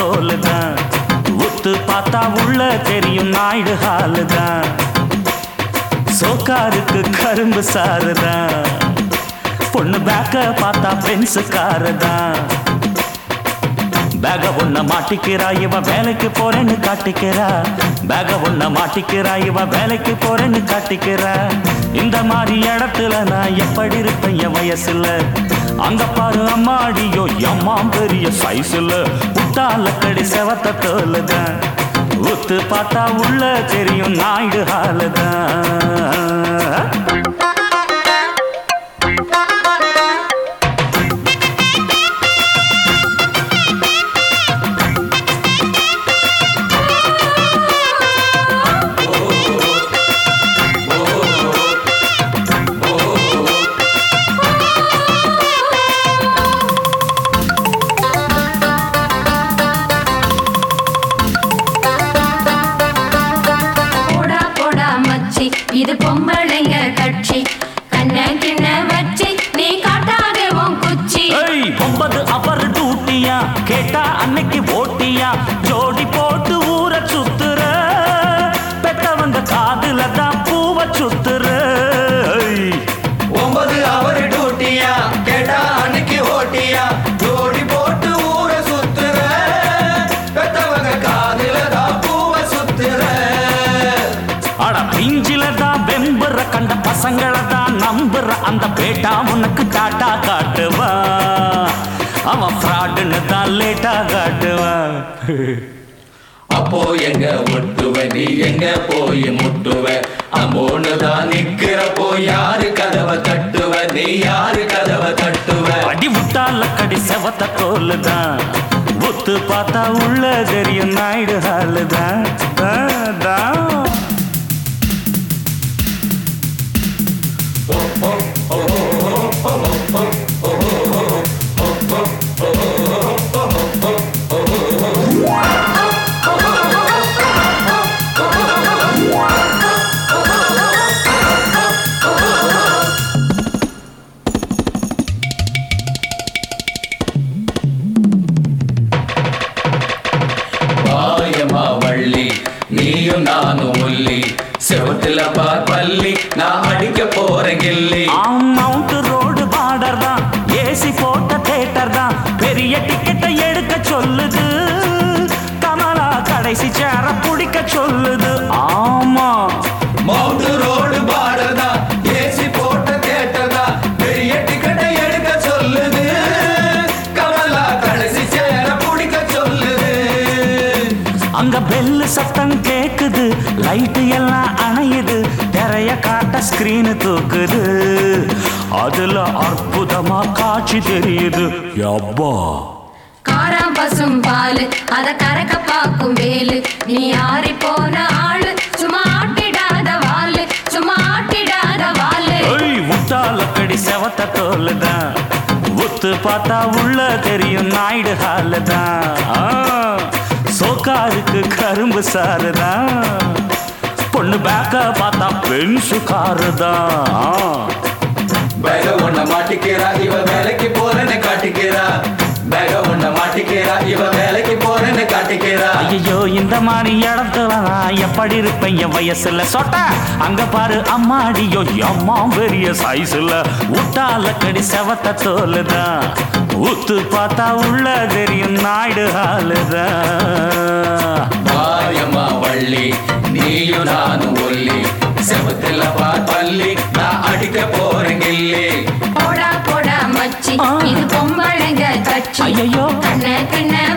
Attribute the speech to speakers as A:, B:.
A: தோலுதான் உத்து பார்த்தா உள்ள தெரியும் நாயுடு ஹாலுதான் சோக்காருக்கு கரும்பு சாருதான் பொண்ணு பேக்க பார்த்தா பென்சு காருதான் பேக ஒன்ன மாட்டிக்கிறா இவ வேலைக்கு போறேன்னு காட்டிக்கிறா பேக ஒன்ன மாட்டிக்கிறா இவ வேலைக்கு போறேன்னு காட்டிக்கிறா இந்த மாதிரி இடத்துல நான் எப்படி இருப்பேன் என் வயசுல அங்க பாரு அம்மாடியோ அம்மா பெரிய சைஸ்ல முட்டால கடி செவத்த தோலுதான் உத்து பார்த்தா உள்ள தெரியும் நாயுடு ஹாலுதான்
B: போடா போடா மச்சி இது பொம்பளைங்க கட்சி கண்ண கிண்ண வச்சு நீ காட்டாதே உன் குச்சி
A: ஏய் ஒன்பது அவர் டூட்டியா கேட்டா அன்னைக்கு ஓட்டியா ஜோடி போட்டு ஊர சுத்துற பெத்தவங்க காதுல தான் பூவ சுத்துற ஏய்,
C: ஒன்பது அவர் டூட்டியா கேட்டா அன்னைக்கு ஓட்டியா ஜோடி போட்டு ஊர சுத்துற பெத்தவங்க காதுல தான் பூவ சுத்துற
A: அட பிஞ்சில தான் வெம்புற கண்ட பசங்களை தான் நம்புற அந்த பேட்டா உனக்கு டாட்டா காட்டுவா அவன் ஃப்ராடுன்னு தான் லேட்டா காட்டுவான்
C: அப்போ எங்க ஒட்டுவ நீ எங்க போய் முட்டுவ அம்மோன்னு தான் நிக்கிறப்போ யாரு கதவை தட்டுவ நீ யாரு கதவை தட்டுவ
A: அடி விட்டால கடி செவத்த தோலுதான் புத்து பார்த்தா உள்ள தெரியும் நாயுடு ஹாலுதான் தான், தான்.
C: பாயமா வள்ளி நீயும் நானும் ஒல்லி செவத்துல பார் பள்ளி நான் அடிக்க போறேன் கில்லி
A: ஆம், மவுண்ட் ரோடு பார்டர் தான் ஏசி போட்ட தேட்டர் தான் பெரிய டிக்கெட்டை எடுக்க சொல்லுது கமலா கடைசி சேர பிடிக்க சொல்லுது ஆமா
C: மவுண்ட் ரோடு பார்டர் தான் ஏசி போட்ட தேட்டர் தான் பெரிய டிக்கெட்டை எடுக்க சொல்லுது கமலா கடைசி சேர பிடிக்க சொல்லுது
A: அங்க பெல்லு சத்தம் கேக்குது லைட்டு எல்லாம் அணையுது திரைய காட்ட ஸ்கிரீனு தூக்குது அதுல அற்புதமா காட்சி தெரியுது யப்பா
B: காராம் பசும் பாலு அத கறக்க பாக்கும் வேலு நீ ஆறி போன ஆளு சும்மா ஆட்டிடாத வாலு சும்மா ஆட்டிடாத வாலு
A: ஏய் முட்டால கடி செவத்த தோலுதான் உத்து பார்த்தா உள்ள தெரியும் நாயுடு ஹாலுதான் ஆ, சோக்காருக்கு கரும்பு சாருதான் பொண்ணு பேக்க பார்த்தா பென்சு காருதான்
C: பேக ஒண்ண மாட்டிக்கிறா இவ வேலைக்கு போறேன்னு காட்டிக்கிறா பேக ஒண்ண மாட்டிக்கிறா இவ வேலைக்கு போறேன்னு காட்டிக்கிறா
A: ஐயோ இந்த மாதிரி இடத்துல நான் எப்படி இருப்பேன் என் வயசுல சொட்ட அங்க பாரு அம்மாடியோ அம்மா பெரிய சைஸ்ல உட்டால கடி செவத்த தோலுதான் உத்து பார்த்தா உள்ள தெரியும் நாயுடு ஹாலுதான்
C: மாயம்மா வள்ளி நீயும் நானும் ஒல்லி செவத்துல பார் பள்ளி நான் அடிக்க போறேன் கில்லி
B: போடா போடா மச்சி
A: ஆ.
B: இது பொம்பளைங்க கட்சி
A: ஐயையோ.
B: கண்ண கிண்ண